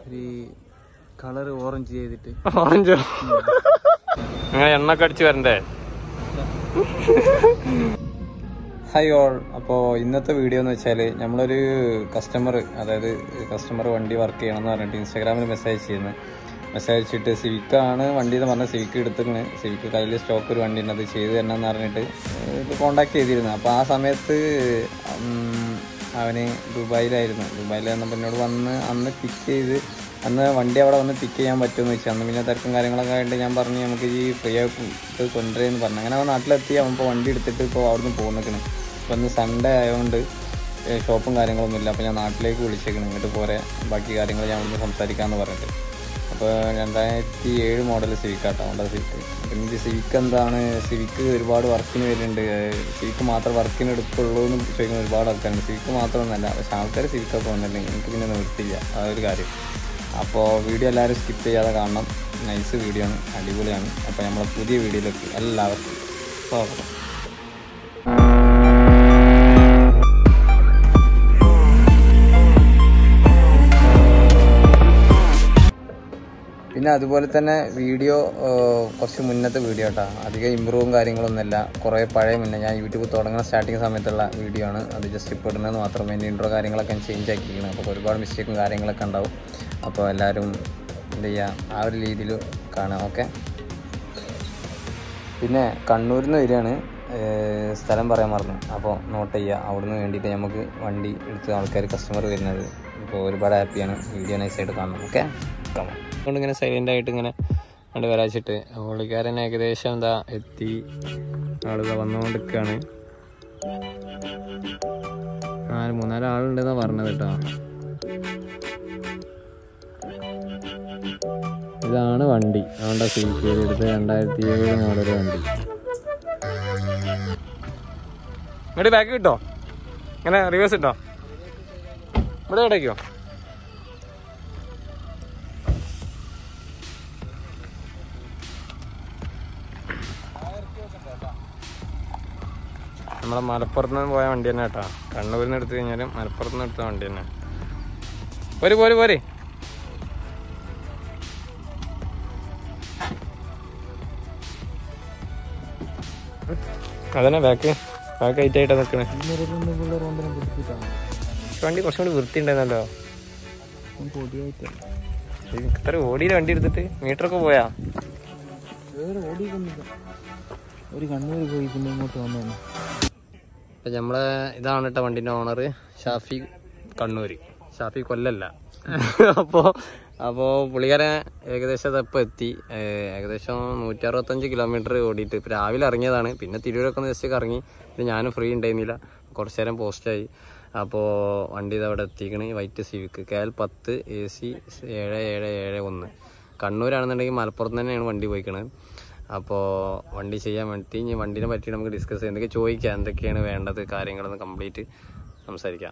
ഒരു colour orange ചെയ്തിട്ട് ഓറഞ്ചോ അങ്ങനെ എണ്ണൊക്കെ അടിച്ച് വരണ്ടേ ഹായ് ഓൾ അപ്പോൾ ഇന്നത്തെ വീഡിയോ എന്ന് വെച്ചാൽ നമ്മളൊരു കസ്റ്റമർ അതായത് കസ്റ്റമർ വണ്ടി വർക്ക് ചെയ്യണം എന്ന് പറഞ്ഞിട്ട് ഇൻസ്റ്റാഗ്രാമിൽ മെസ്സേജ് ചെയ്യുന്നു മെസ്സേജ് അയച്ചിട്ട് സിവിക്കാണ് വണ്ടി എന്ന് പറഞ്ഞാൽ സിവിക്ക് എടുത്തിരുന്നു സിവിക്ക് കയ്യിൽ സ്റ്റോക്ക് ഒരു വണ്ടി ഉണ്ട് അത് ചെയ്ത് തരണം എന്ന് പറഞ്ഞിട്ട് ഇത് കോണ്ടാക്ട് ചെയ്തിരുന്നു അപ്പോൾ ആ സമയത്ത് ഉം, അവന് ദുബായിലായിരുന്നു ദുബായിൽ വന്നപ്പോൾ എന്നോട് വന്ന് അന്ന് പിക്ക് ചെയ്ത് അന്ന് വണ്ടി അവിടെ വന്ന് പിക്ക് ചെയ്യാൻ പറ്റുമെന്ന് വെച്ചാൽ അന്ന് പിന്നെ തിരക്കും കാര്യങ്ങളൊക്കെ ആയിട്ട് ഞാൻ പറഞ്ഞു നമുക്ക് ഈ ഫ്രീ ആയിട്ട് കൊണ്ടുവരുമെന്ന് പറഞ്ഞു അങ്ങനെ അവൻ നാട്ടിലെത്തി അവൻ ഇപ്പോൾ വണ്ടി എടുത്തിട്ട് ഇപ്പോൾ അവിടുന്ന് പോകുന്നിക്കണ് അപ്പോൾ ഇന്ന് സൺഡേ ആയതുകൊണ്ട് ഏഹ് ഷോപ്പും കാര്യങ്ങളൊന്നും ഇല്ല അപ്പോൾ ഞാൻ നാട്ടിലേക്ക് വിളിച്ചേക്കണം ഇങ്ങോട്ട് പോരെ ബാക്കി കാര്യങ്ങൾ ഞാൻ ഇവിടുന്ന് സംസാരിക്കാമെന്ന് പറഞ്ഞിട്ട് അപ്പോൾ രണ്ടായിരത്തി ഏഴ് മോഡൽ സിവിക്കാട്ടോ ഹോണ്ട സിവിക്ക് അപ്പം എനിക്ക് സിവിക്ക് എന്താണ് സിവിക്ക് ഒരുപാട് വർക്കിന് വരുന്നുണ്ട് ഏഹ് സിവിക്ക് മാത്രം വർക്കിന് എടുക്കുള്ളൂ എന്ന് ചോദിക്കുന്ന ഒരുപാട് ആൾക്കാരുണ്ട് സിവിക്ക് മാത്രമൊന്നുമല്ല പക്ഷെ ആൾക്കാർ സിവിക്കൊക്കെ വന്നിട്ടുണ്ടെങ്കിൽ എനിക്ക് പിന്നെ നിവൃത്തിയില്ല ആ ഒരു കാര്യം അപ്പോൾ വീഡിയോ എല്ലാവരും സ്കിപ്പ് ചെയ്യാതെ കാണണം നൈസ് വീഡിയോ ആണ് അടിപൊളിയാണ് അപ്പോൾ നമ്മളെ പുതിയ വീഡിയോയിലേക്ക് എല്ലാവർക്കും സ്വാഗതം പിന്നെ അതുപോലെ തന്നെ വീഡിയോ കുറച്ച് മുന്നത്തെ വീഡിയോ കേട്ടോ അധികം ഇമ്പ്രൂവും കാര്യങ്ങളൊന്നുമില്ല കുറേ പഴയ മുന്നേ ഞാൻ യൂട്യൂബ് തുടങ്ങുന്ന സ്റ്റാർട്ടിങ് സമയത്തുള്ള വീഡിയോ ആണ് അത് ജസ്റ്റ് ഇപ്പോൾ ഇടുന്നത് മാത്രമേ എൻ്റെ ഇൻട്രോ കാര്യങ്ങളൊക്കെ ഞാൻ ചേഞ്ച് ആക്കിയിരിക്കണം അപ്പോൾ ഒരുപാട് മിസ്റ്റേക്കും കാര്യങ്ങളൊക്കെ ഉണ്ടാവും അപ്പോൾ എല്ലാവരും എന്ത് ചെയ്യുക ആ ഒരു രീതിയിൽ കാണാം ഓക്കെ പിന്നെ കണ്ണൂരിൽ നിന്ന് വരികയാണ് ഏഹ് സ്ഥലം പറയാൻ മറന്നു അപ്പോൾ നോട്ട് ചെയ്യുക അവിടുന്ന് വേണ്ടിയിട്ട് നമുക്ക് വണ്ടി എടുത്ത് ആൾക്കാർ കസ്റ്റമർ വരുന്നത് ഇപ്പോൾ ഒരുപാട് ഹാപ്പിയാണ് വീഡിയോ നൈസായിട്ട് കാണണം ഓക്കെ അതുകൊണ്ട് ഇങ്ങനെ സൈലൻ്റ് ആയിട്ട് ഇങ്ങനെ കണ്ട് വരാച്ചിട്ട് പുള്ളിക്കാരൻ ഏകദേശം എന്താ എത്തി ആളുകൾ വന്നുകൊണ്ടിരിക്കുകയാണ് നാല് മൂന്നാല് ആളുണ്ടെന്നാണ് പറഞ്ഞത് കേട്ടോ ഇതാണ് വണ്ടി ഹോണ്ട സിൽക്ക് എടുത്ത് രണ്ടായിരത്തി ഏഴ് മോഡൽ വണ്ടി ഇങ്ങോട്ട് ബാക്ക് കിട്ടോ ഇങ്ങനെ റിവേഴ്സ് ഇട്ടോ ഇവിടെ എവിടേക്കോ നമ്മളെ മലപ്പുറത്ത് നിന്ന് പോയ വണ്ടി തന്നെ കേട്ടോ കണ്ണൂരിൽ നിന്ന് എടുത്തു കഴിഞ്ഞാലും മലപ്പുറത്ത് നിന്ന് എടുത്ത വണ്ടി തന്നെ പോര് പോര് പോര് അതന്നെ ബാക്ക് ബാക്ക് ഹൈറ്റ് ആയിട്ടാ നിക്കണേ വണ്ടി കുറച്ചും കൂടി വൃത്തി ഉണ്ടായിരുന്നല്ലോ ഇത്ര ഓടിയില്ല വണ്ടി എടുത്തിട്ട് മീറ്ററൊക്കെ പോയാ വേറെ ഓടിയൊന്നുമില്ല ഒരു കണ്ണൂർ പോയി പിന്നെ ഇങ്ങോട്ട് വന്നു അപ്പൊ നമ്മളെ ഇതാണ് കേട്ടോ വണ്ടിന്റെ ഓണർ ഷാഫി കണ്ണൂര് ഷാഫി കൊല്ലല്ല അപ്പോ അപ്പോ പുള്ളിക്കാരൻ ഏകദേശം അതപ്പോൾ എത്തി ഏഹ് ഏകദേശം നൂറ്റി അറുപത്തഞ്ച് കിലോമീറ്റർ ഓടിയിട്ട് ഇപ്പൊ രാവിലെ ഇറങ്ങിയതാണ് പിന്നെ തിരൂരൊക്കെ ഒന്ന് ജസ്റ്റ് കറങ്ങി പിന്നെ ഞാനും ഫ്രീ ഉണ്ടായിരുന്നില്ല കുറച്ചു നേരം പോസ്റ്റായി അപ്പോൾ വണ്ടി ഇത് അവിടെ എത്തിക്കണ് വൈറ്റ് സിവിക്ക് കെ എൽ പത്ത് എ സി ഏഴ് ഏഴ് ഏഴ് ഒന്ന് കണ്ണൂരാണെന്നുണ്ടെങ്കിൽ മലപ്പുറത്ത് തന്നെയാണ് വണ്ടി പോയിക്കണത് അപ്പോൾ വണ്ടി ചെയ്യാൻ വേണ്ടി ഇനി വണ്ടിനെ പറ്റി നമുക്ക് ഡിസ്കസ് ചെയ്യാം എന്തൊക്കെ ചോദിക്കാം എന്തൊക്കെയാണ് വേണ്ടത് കാര്യങ്ങളെന്ന് കംപ്ലീറ്റ് സംസാരിക്കാം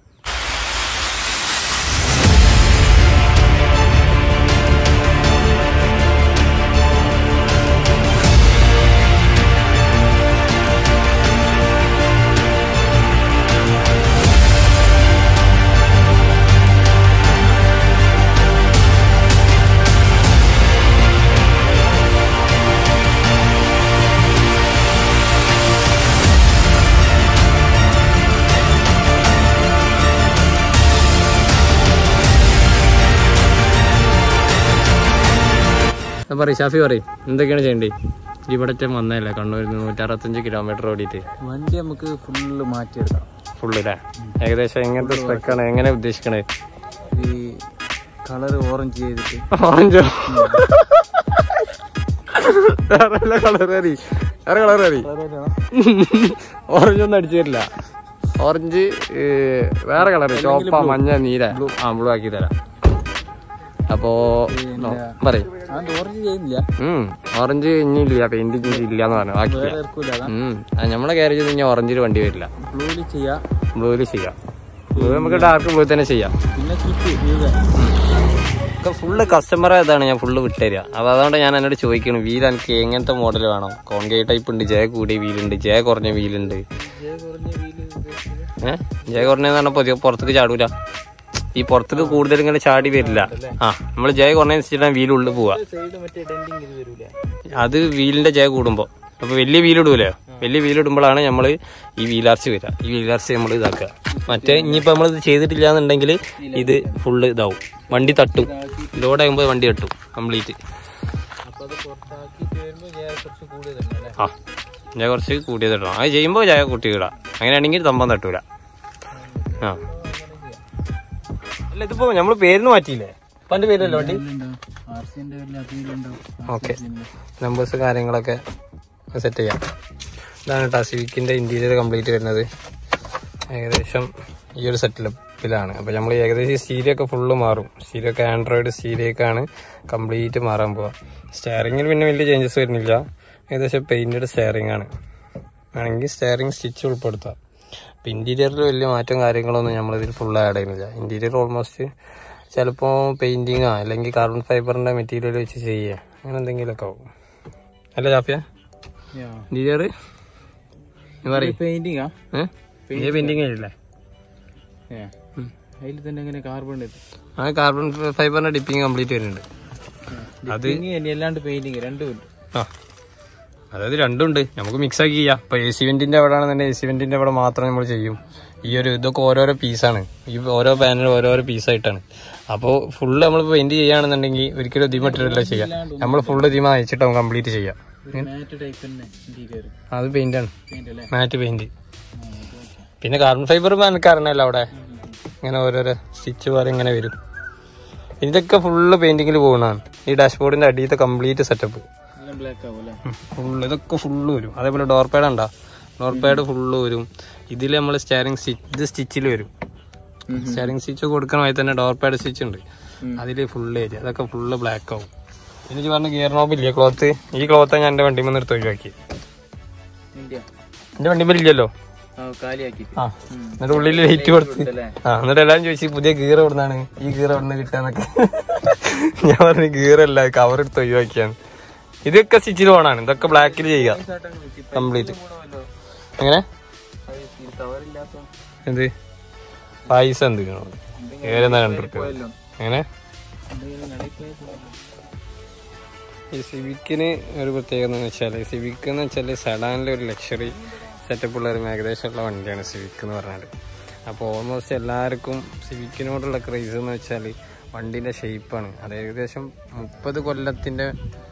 പറയും ഷാഫി പറയും എന്തൊക്കെയാണ് ചെയ്യേണ്ടത് ഇവിടെ വന്നതല്ലേ കണ്ണൂരിൽ നിന്ന് നൂറ്ററുപത്തഞ്ച് കിലോമീറ്റർ ഓടിയിട്ട് വണ്ടി നമുക്ക് ഫുള്ള് മാറ്റിയെടുക്കണം ഫുള്ളില്ലേ ഏകദേശം എങ്ങനത്തെ സ്പെക്കാണ് എങ്ങനെ ഉദ്ദേശിക്കണേ ഈ കളർ ഓറഞ്ച് ചെയ്തിട്ട് ഓറഞ്ചോ വേറെ കളർ കറി വേറെ കളർ കറി ഓറഞ്ച് ഒന്നും അടിച്ചു തരില്ല ഓറഞ്ച് ഏഹ്, വേറെ കളർ ചോപ്പ മഞ്ഞ നീല ആ ബ്ലൂ ആക്കി തരാം അപ്പോ പറയും അത് ഓറഞ്ച് ചെയ്യുന്നില്ല ഉം ഓറഞ്ച് ഇനിയില്ല പെയിന്റ് ഇല്ല എന്ന് പറഞ്ഞു ബാക്കിയില്ല വേറെ ഇറക്കൂല അതാ ഉം ആ, നമ്മളെ ഗ്യാരേജിൽ ഇനി ഓറഞ്ചിൽ വണ്ടി വരില്ല ബ്ലൂവിൽ ചെയ്യാം ബ്ലൂവിൽ ചെയ്യാം ബ്ലൂ നമുക്ക് ഡാർക്ക് ബ്ലൂ തന്നെ ചെയ്യാം പിന്നെ കിറ്റ് ഇത് ഫുള്ള് കസ്റ്റമർ ഇതാണ് ഞാൻ ഫുള്ള് വിട്ടുതരിക അപ്പൊ അതുകൊണ്ട് ഞാൻ എന്നോട് ചോദിക്കണം വീൽ എനിക്ക് എങ്ങനത്തെ മോഡൽ വേണം കോൺകേ ടൈപ്പ് ഉണ്ട് ജയ കൂടിയ വീലുണ്ട് ജയ കുറഞ്ഞ വീലുണ്ട് കുറഞ്ഞ വീല് ഏഹ് ജയ കുറഞ്ഞെന്ന് പറഞ്ഞപ്പോ ഇത് പുറത്തേക്ക് ചാടൂല ഈ പുറത്തേക്ക് കൂടുതൽ ഇങ്ങനെ ചാടി വരില്ല ആ നമ്മൾ ജയ കുറഞ്ഞനുസരിച്ചിട്ടാണ് വീൽ ഉള്ളിൽ പോവുക സൈഡ് മറ്റേ ഡെന്റിങ് ഇത് വരൂല അത് വീലിന്റെ ജയ കൂടുമ്പോൾ അപ്പൊ വലിയ വീലിടൂലേ വലിയ വീലിടുമ്പോഴാണ് നമ്മൾ ഈ വീലാർച്ച് വരിക ഈ വീലാർച്ച് നമ്മൾ ഇതാക്കുക മറ്റേ ഇനിയിപ്പോൾ നമ്മൾ ഇത് ചെയ്തിട്ടില്ല എന്നുണ്ടെങ്കിൽ ഇത് ഫുള്ള് ഇതാവും വണ്ടി തട്ടും ലോഡ് ആകുമ്പോൾ വണ്ടി തട്ടും കംപ്ലീറ്റ് അപ്പൊ അത് പുറത്താക്കിയിട്ട് വരുമ്പോ ഞാൻ കുറച്ച് കൂടുതലുണ്ട് അല്ലേ ആ ജയ കുറച്ച് കൂട്ടിയത് ഇടണം അത് ചെയ്യുമ്പോൾ ജയ കൂട്ടി ഇടാം അങ്ങനെയാണെങ്കിൽ തമ്പം തട്ടൂല ആ അല്ല ഇതിപ്പോ നമ്മൾ പേരിന് മാറ്റിയില്ലേ ഇപ്പൊ എന്റെ പേരല്ലേ വണ്ടി ആർ സിന്റെ വലിയ അതിലുണ്ടാവും ഓക്കെ നമ്പേഴ്സ് കാര്യങ്ങളൊക്കെ സെറ്റ് ചെയ്യാം ഇതാണ് കേട്ടോ സിവിക്കിന്റെ ഇന്റീരിയർ കംപ്ലീറ്റ് വരുന്നത് ഏകദേശം ഈ ഒരു സെറ്റിലപ്പിലാണ് അപ്പോൾ നമ്മൾ ഏകദേശം സ്റ്റീരിയൊക്കെ ഫുള്ള് മാറും സ്റ്റീരിയൊക്കെ ആൻഡ്രോയിഡ് സ്റ്റീരിയൊക്കെയാണ് കംപ്ലീറ്റ് മാറാൻ പോവുക സ്റ്റെയറിങ്ങിൽ പിന്നെ വലിയ ചേഞ്ചസ് വരുന്നില്ല ഏകദേശം പെയിന്റഡ് സ്റ്റെയറിംഗ് ആണ് വേണമെങ്കിൽ സ്റ്റെയറിംഗ് സ്റ്റിച്ച് ഉൾപ്പെടുത്താം അപ്പം ഇൻറ്റീരിയറിൽ വലിയ മാറ്റം കാര്യങ്ങളൊന്നും നമ്മളിതിൽ ഫുൾ ആഡ് ചെയ്യുന്നില്ല ഇൻറ്റീരിയർ ഓൾമോസ്റ്റ് ചിലപ്പോൾ പെയിൻറ്റിങ്ങോ അല്ലെങ്കിൽ കാർബൺ ഫൈബറിൻ്റെ മെറ്റീരിയൽ വെച്ച് ചെയ്യുക അങ്ങനെ എന്തെങ്കിലുമൊക്കെ ആവും അല്ല ചാപ്പിയ ഇൻറ്റീരിയർ നീ പറയും പെയിന്റിങ്ങാ ഏഹ് പെയിൻറ്റിങ് കഴിയില്ലേ അതിൽ തന്നെ എങ്ങനെ കാർബൺ ആ കാർബൺ ഫൈബറിന്റെ ഡിപ്പിങ് കംപ്ലീറ്റ് വരുന്നുണ്ട് അത് അല്ലാണ്ട് പെയിന്റിങ് രണ്ടും ഉണ്ട് ആ അതായത് രണ്ടുണ്ട് നമുക്ക് മിക്സ് ആക്കി ചെയ്യാം ഇപ്പൊ എ സി വെന്റിന്റെ അവിടെ ആണെന്നുണ്ടെങ്കിൽ എ സി വെന്റിന്റെ അവിടെ മാത്രം നമ്മൾ ചെയ്യും ഈ ഒരു ഇതൊക്കെ ഓരോരോ പീസാണ് ഈ ഓരോ പാനൽ ഓരോരോ പീസായിട്ടാണ് അപ്പോൾ ഫുള്ള് നമ്മൾ പെയിന്റ് ചെയ്യുകയാണെന്നുണ്ടെങ്കിൽ ഒരിക്കലും ഇതീ മറ്റൊരല്ല ചെയ്യാം നമ്മൾ ഫുള്ള് ഇതീമ അയച്ചിട്ടാവും കംപ്ലീറ്റ് ചെയ്യാം മാറ്റ് ടൈപ്പ് തന്നെ ഇന്റീരിയർ അത് പെയിന്റ് ആണ് പെയിന്റ് അല്ലേ മാറ്റ് പെയിന്റ് പിന്നെ കാർബൺ ഫൈബർ എനിക്ക് അറിഞ്ഞല്ലോ അവിടെ ഇങ്ങനെ ഓരോരോ സ്റ്റിച്ച് പോലെ ഇങ്ങനെ വരും ഇതൊക്കെ ഫുള്ള് പെയിന്റിങ്ങിൽ പോകുന്നതാണ് ഈ ഡാഷ്ബോർഡിന്റെ അടിയത്തെ കംപ്ലീറ്റ് സെറ്റപ്പ് എല്ലാം ബ്ലാക്ക് ആവും അല്ലേ ഫുള്ള് ഇതൊക്കെ ഫുള്ള് വരും അതേപോലെ ഡോർ പാഡ് ഉണ്ടോ ഡോർ പാഡ് ഫുള്ള് വരും ഇതിൽ നമ്മൾ സ്റ്റാരിങ് സ്റ്റിച്ച് ഇത് സ്റ്റിച്ചിൽ വരും സ്റ്റാരിങ് സ്റ്റിച്ച് കൊടുക്കണമായി തന്നെ ഡോർ പാഡ് സ്റ്റിച്ച് ഉണ്ട് അതിൽ ഫുള്ള് ഏരിയ അതൊക്കെ ഫുള്ള് ബ്ലാക്ക് ആവും പിന്നെ ഇജ്ജ് പറഞ്ഞ ഗിയർ നോബ് ഇല്ലേ ക്ലോത്ത് ഈ ക്ലോത്ത് ഞാൻ എൻ്റെ വണ്ടിമേ നിർത്തി ഒഴിവാക്കി ഇന്ത്യ എൻ്റെ വണ്ടിമേൽ ഇല്ലല്ലോ ആ കാലിയാക്കി ആ എന്നിട്ട് ഉള്ളിൽ ലൈറ്റ് കൊടുത്ത് അല്ലേ ആ എന്നിട്ട് എല്ലാരും ചോദിച്ചു പുതിയ ഗീർ എവിടുന്നാണ് ഈ ഗീർ എവിടുന്ന് കിട്ടാന്നൊക്കെ ഞാൻ പറഞ്ഞു ഗീർ അല്ല കവർ എടുത്ത് ഒഴിവാക്കിയാണ് ഇതൊക്കെ സ്റ്റിച്ചിൽ പോണാണ് ഇതൊക്കെ ബ്ലാക്കിൽ ചെയ്യുക കംപ്ലീറ്റ് എങ്ങനെ കവറില്ലാത്ത എന്ത് പൈസ എന്ത് ഏതെന്നാ രണ്ടു റുപ്യ എങ്ങനെ എന്തെങ്കിലും കടയിൽ പോയാൽ ഈ സിവിക്കിന് ഒരു പ്രത്യേകത എന്ന് വെച്ചാൽ സിവിക്ക് എന്ന് വെച്ചാൽ സെഡാനിലെ ഒരു ലക്ഷറി സെറ്റപ്പ് ഉള്ള ഒരു ഏകദേശമുള്ള വണ്ടിയാണ് സിവിക്ക് എന്ന് പറഞ്ഞാൽ അപ്പോൾ ഓൾമോസ്റ്റ് എല്ലാവർക്കും സിവിക്കിനോടുള്ള ക്രൈസ് എന്ന് വെച്ചാൽ വണ്ടീൻ്റെ ഷേപ്പാണ് അത് ഏകദേശം മുപ്പത് കൊല്ലത്തിൻ്റെ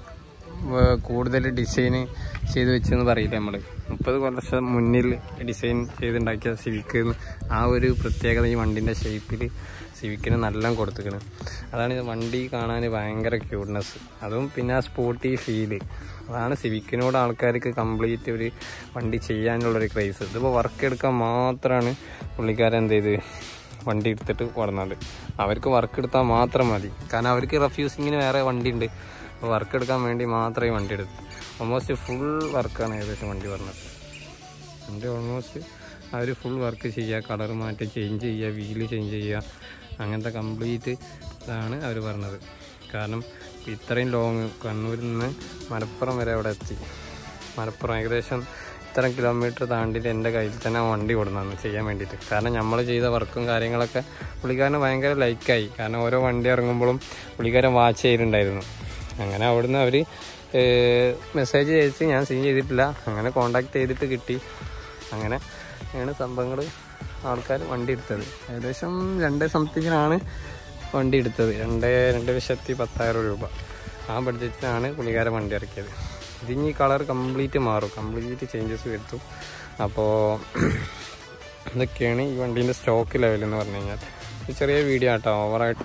കൂടുതൽ ഡിസൈൻ ചെയ്ത് വെച്ചെന്ന് പറയില്ല നമ്മൾ മുപ്പത് കൊല്ലം മുന്നിൽ ഡിസൈൻ ചെയ്തുണ്ടാക്കിയ സിവിക്ക് ആ ഒരു പ്രത്യേകത ഈ വണ്ടിൻ്റെ ഷേപ്പിൽ സിവിക്കിന് നല്ല കൊടുത്തിക്കണ് അതാണ് ഇത് വണ്ടി കാണാൻ ഭയങ്കര ക്യൂട്ട്നെസ് അതും പിന്നെ ആ സ്പോർട്ടി ഫീല് അതാണ് സിവിക്കിനോട് ആൾക്കാർക്ക് കംപ്ലീറ്റ് ഒരു വണ്ടി ചെയ്യാനുള്ളൊരു ക്രൈസ് ഇതിപ്പോൾ വർക്ക് എടുക്കാൻ മാത്രമാണ് പുള്ളിക്കാരൻ എന്ത് ചെയ്ത് വണ്ടി എടുത്തിട്ട് കൊടുന്നത് അവർക്ക് വർക്ക് എടുത്താൽ മാത്രം മതി കാരണം അവർക്ക് റഫ്യൂസിങ്ങിന് വേറെ വണ്ടി ഉണ്ട് അപ്പോൾ വർക്ക് എടുക്കാൻ വേണ്ടി മാത്രമേ ഈ വണ്ടി എടുത്തു ഓൾമോസ്റ്റ് ഫുൾ വർക്കാണ് ഏകദേശം വണ്ടി പറഞ്ഞത് വണ്ടി ഓൾമോസ്റ്റ് അവർ ഫുൾ വർക്ക് ചെയ്യുക കളർ മാറ്റി ചേഞ്ച് ചെയ്യുക വീല് ചേഞ്ച് ചെയ്യുക അങ്ങനത്തെ കംപ്ലീറ്റ് ഇതാണ് അവർ പറഞ്ഞത് കാരണം ഇത്രയും ലോങ് കണ്ണൂരിൽ നിന്ന് മലപ്പുറം വരെ അവിടെ എത്തി മലപ്പുറം ഏകദേശം ഇത്ര കിലോമീറ്റർ താണ്ടിയിട്ട് എൻ്റെ കയ്യിൽ തന്നെ ആ വണ്ടി കൊടുന്നു ചെയ്യാൻ വേണ്ടിയിട്ട് കാരണം നമ്മൾ ചെയ്ത വർക്കും കാര്യങ്ങളൊക്കെ പുള്ളിക്കാരന് ഭയങ്കര ലൈക്കായി കാരണം ഓരോ വണ്ടി ഇറങ്ങുമ്പോഴും പുള്ളിക്കാരൻ വാച്ച് ചെയ്തിട്ടുണ്ടായിരുന്നു അങ്ങനെ അവിടുന്ന് അവർ മെസ്സേജ് അയച്ച് ഞാൻ സീൻ ചെയ്തിട്ടില്ല അങ്ങനെ കോണ്ടാക്ട് ചെയ്തിട്ട് കിട്ടി അങ്ങനെ ആണ് സംഭവങ്ങൾ ആൾക്കാർ വണ്ടി എടുത്തത് ഏകദേശം രണ്ട് സംതിങ്ങിനാണ് വണ്ടി എടുത്തത് രണ്ട് രണ്ട് ലക്ഷത്തി പത്തായിരം രൂപ ആ ബഡ്ജറ്റിനാണ് പുള്ളിക്കാരൻ വണ്ടി ഇറക്കിയത് ഇതിനി കളർ കംപ്ലീറ്റ് മാറും കംപ്ലീറ്റ് ചേഞ്ചസ് വരുത്തും അപ്പോൾ ഇതൊക്കെയാണ് ഈ വണ്ടീൻ്റെ സ്റ്റോക്ക് ലെവൽ എന്ന് പറഞ്ഞു കഴിഞ്ഞാൽ ഒരു ചെറിയ വീഡിയോ ആട്ടോ ഓവറായിട്ട്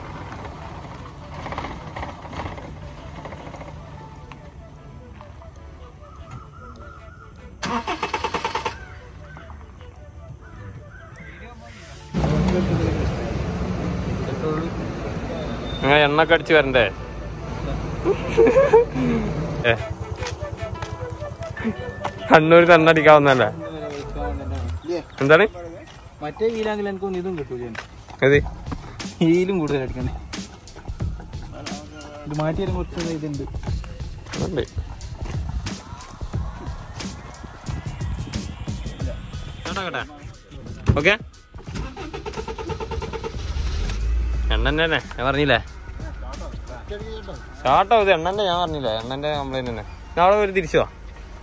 അങ്ങനെ എണ്ണൊക്കെ അടിച്ച് വരണ്ടേ ഏ കണ്ണൂരിൽ എണ്ണ അടിക്കാവുന്നല്ലേ എന്താണ് മറ്റേ വീലാങ്കിൽ എനിക്ക് ഇതും കിട്ടൂല അത് ഹീലും കൂടുതൽ അടിക്കണേ ഇത് മാറ്റിയാലും കുറച്ച് ഇതുണ്ട് ഉണ്ട് ഓക്കെ എണ്ണൻ്റെ തന്നെ ഞാൻ പറഞ്ഞില്ലേ സ്റ്റാർട്ടോ ഇത് എണ്ണൻ്റെ ഞാൻ പറഞ്ഞില്ലേ എണ്ണൻ്റെ കംപ്ലൈന്റ് തന്നെ നാളെ ഒരു തിരിച്ചു വാ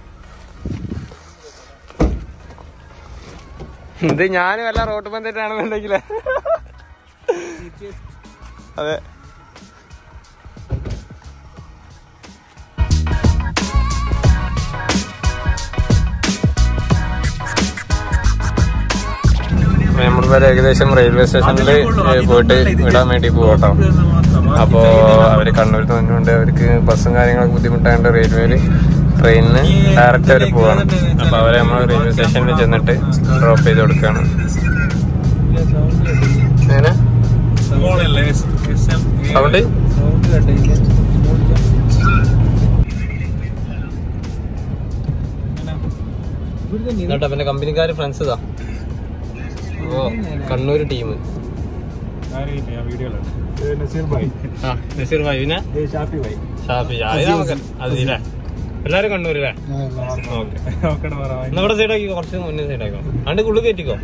ഇത് ഞാൻ വല്ല റോട്ട് പന്തേറ്റാണെന്നുണ്ടെങ്കിലേ അതെ നമ്മളിവിടെ ഏകദേശം റെയിൽവേ സ്റ്റേഷനിൽ പോയിട്ട് വിടാൻ വേണ്ടി പോകട്ടോ അപ്പോ അവര് കണ്ണൂരിൽ നിന്നുകൊണ്ട് അവർക്ക് ബസ്സും കാര്യങ്ങളൊക്കെ ബുദ്ധിമുട്ടായതുകൊണ്ട് റെയിൽവേയിൽ ട്രെയിനിന് ഡയറക്റ്റ് അവർ പോവാണ് അപ്പൊ അവരെ നമ്മൾ റെയിൽവേ സ്റ്റേഷനിൽ ചെന്നിട്ട് ഡ്രോപ്പ് ചെയ്ത് കൊടുക്കുകയാണ് എങ്ങനെ സൗണ്ട് സൗണ്ട് കേട്ടില്ല എന്നിട്ട് പിന്നെ കമ്പനിക്കാർ ഫ്രണ്ട്സ് ഇതാ ഓ കണ്ണൂർ ടീം ആ നസീർ ഭായി പിന്നെ ഷാഫി അത് നമുക്ക് അതില്ലേ എല്ലാരും കണ്ണൂരല്ലേ ഓക്കെ നമ്മുടെ സൈഡാക്കി കുറച്ച് മുന്നേ സൈഡാക്കോ അണ്ട് ഉള്ളിൽ കയറ്റിക്കോ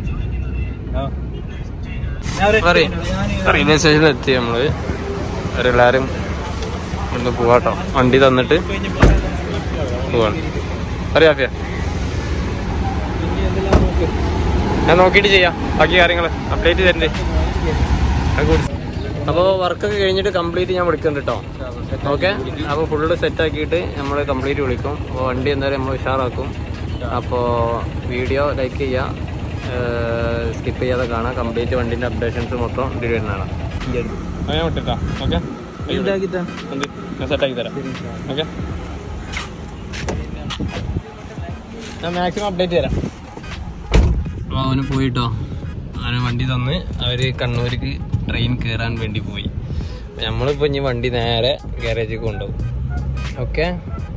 റെയിൽവേ സ്റ്റേഷനിൽ എത്തി നമ്മള് അവരെല്ലാരും ഒന്ന് പോവാട്ടോ വണ്ടി തന്നിട്ട് പോവാണ് അറിയാഫിയ ഞാൻ നോക്കിയിട്ട് ചെയ്യാം ബാക്കി കാര്യങ്ങൾ അപ്ഡേറ്റ് തരണ്ടേ അപ്പോൾ വർക്കൊക്കെ കഴിഞ്ഞിട്ട് കംപ്ലീറ്റ് ഞാൻ വിളിക്കുന്നുണ്ട് കേട്ടോ ഓക്കെ അപ്പോൾ ഫുള്ള് സെറ്റ് ആക്കിയിട്ട് നമ്മൾ കംപ്ലീറ്റ് വിളിക്കും അപ്പോൾ വണ്ടി എന്തായാലും നമ്മൾ ഉഷാറാക്കും അപ്പോൾ വീഡിയോ ലൈക്ക് ചെയ്യുക സ്കിപ്പ് ചെയ്യാതെ കാണാം കംപ്ലീറ്റ് വണ്ടിൻ്റെ അപ്ഡേഷൻസ് മൊത്തം ഇതിൽ വരുന്നതാണ് ഞാൻ വിട്ടിട്ടാ ഓക്കെ ഇതാക്കിത്താ ഞാൻ സെറ്റാക്കി തരാം ഓക്കെ ഞാൻ മാക്സിമം അപ്ഡേറ്റ് തരാം അപ്പോൾ അവന് പോയിട്ടോ അവന് വണ്ടി തന്ന് അവര് കണ്ണൂർക്ക് ട്രെയിൻ കയറാൻ വേണ്ടി പോയി നമ്മളിപ്പോൾ ഇനി വണ്ടി നേരെ ഗാരേജിൽ കൊണ്ടുപോകും ഓക്കെ